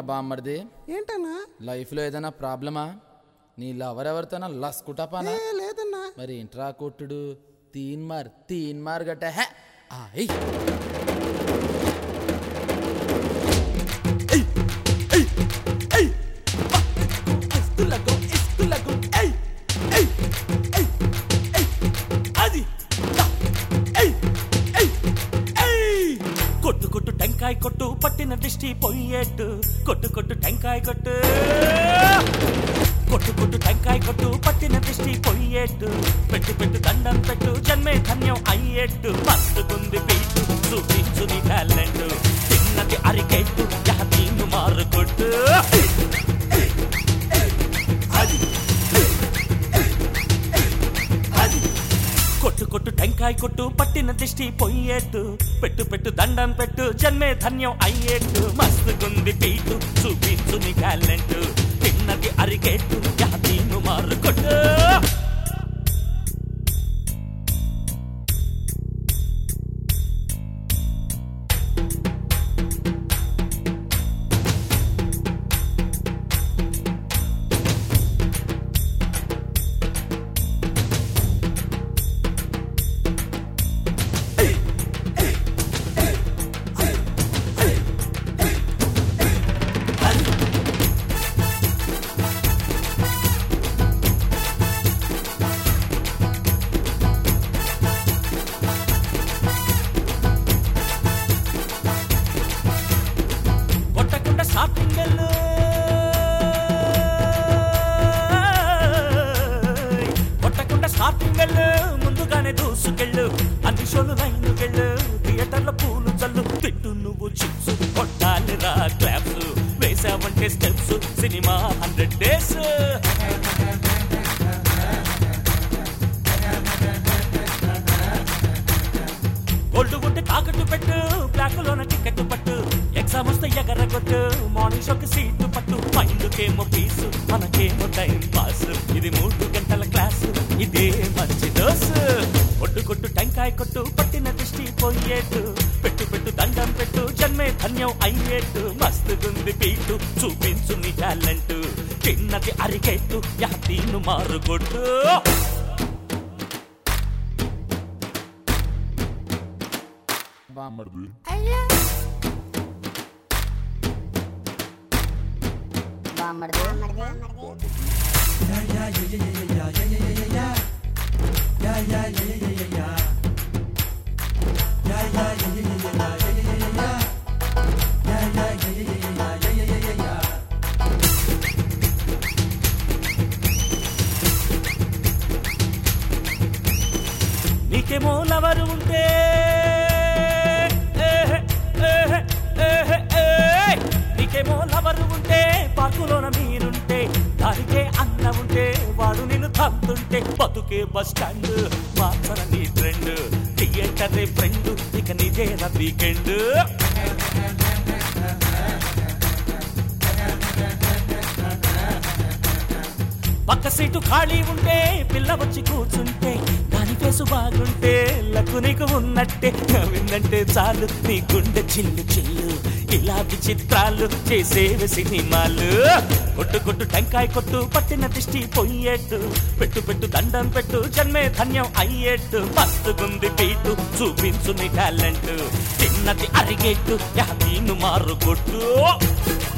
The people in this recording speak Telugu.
బామ్మర్ది ఏంటన్నా లైఫ్లో ఏదైనా ప్రాబ్లమా నీ లవర్ ఎవరితోనా లస్కుటాపానా ఏ లేదన్నా మరి ఇంట్రా కొట్టుడు తీన్ మార్ తీన్ మార్ గట్ట హే ఆయ్ కొట్టు కొట్టు టెంకాయ కొట్టు పట్టిన దిష్టి పొయ్యేట్టు కొట్టు కొట్టు టెంకాయ కొట్టు కొట్టు కొట్టు టెంకాయ కొట్టు పట్టిన దిష్టి పొయ్యేట్టు పెట్టు పెట్టు దండం పెట్టు జన్మే ధన్యం అయ్యేట్టు మస్తుకుంది పీటు చూపించు నీ టాలెంట్ చిన్నది అరికెట్టు జాతీను మారు కొట్టు కొట్టు కొట్టు టెంకాయ కొట్టు పట్టిన దిష్టి పొయ్యేట్టు పెట్టు పెట్టు దండం పెట్టు జన్మే ధన్యం అయ్యేట్టు మస్తుగుంది పీటు చూపించు నీ టాలెంట్ తిన్నది అరికెట్టు జాతీను మారు కొట్టు కొట్టకుండా షాపింగ్ వెళ్ళు కొట్టకుండా షాపింగ్ వెళ్ళు ముందుగానే దూసుకెళ్ళు అన్ని షోలు లైన్ వెళ్ళు థియేటర్లో పూలు చల్లు తిట్టు నువ్వు చిప్స్ కొట్టాలి రా క్లాప్స్ వేసావంటే steps cinema hundred days gold ఉంటే తాకట్టు పెట్టు బ్లాక్ లోన టికెట్ పట్టు ఎగ్జామ్ వస్తే ఎగరగొట్టు మార్నింగ్ షోకి సీటు పట్టు మైండ్కేమో పీసు మనకేమో టైం పాస్ ఇది మూడు గంటల క్లాస్ ఇదే మంచి డోస్ కొట్టు కొట్టు టెంకాయ కొట్టు పట్టిన దృష్టి పోయేట్టు పెట్టు పెట్టు దండం పెట్టు జన్మే ధన్యం అయ్యేట్టు మస్తుగుంది పీటు చూపించు నీ టాలెంట్ చిన్నది అరిగెట్టు యాతీను మారుగొట్టు బామ్మర్ది బామ్మర్ది నీకేమో లవరు ఉంటే ఏహే, ఏహే, ఏహే, ఏయ్. నీకేమో లవరు ఉంటే పాకులోన మీరుంటే దానికే అన్న ఉంటే వాడు నిన్ను తంతుంటే బతుకే బస్ స్టాండ్ మార్చన నీ ట్రెండ్ థియేటర్ ఫ్రెండ్ ఇక నీదే నా వీకెండ్ పక్క సీటు ఖాళీ ఉంటే పిల్ల వచ్చి కూర్చుంటే దాని ఫేసు బాగుంటే లక్కు నీకు ఉన్నట్టే నవ్విందంటే చాలు నీ గుండె చిల్లు చిల్లు ఇలా విచిత్రాలు చేసేవి సినిమాలు కొట్టు కొట్టు టెంకాయ కొట్టు పట్టిన దిష్టి పొయ్యేట్టు పెట్టు పెట్టు దండం పెట్టు జన్మే ధన్యం అయ్యేట్టు మస్తుగుంది పీటు చూపించు నీ టాలెంట్ చిన్నది అరిగేట్టు యాతీను మారు కొట్టు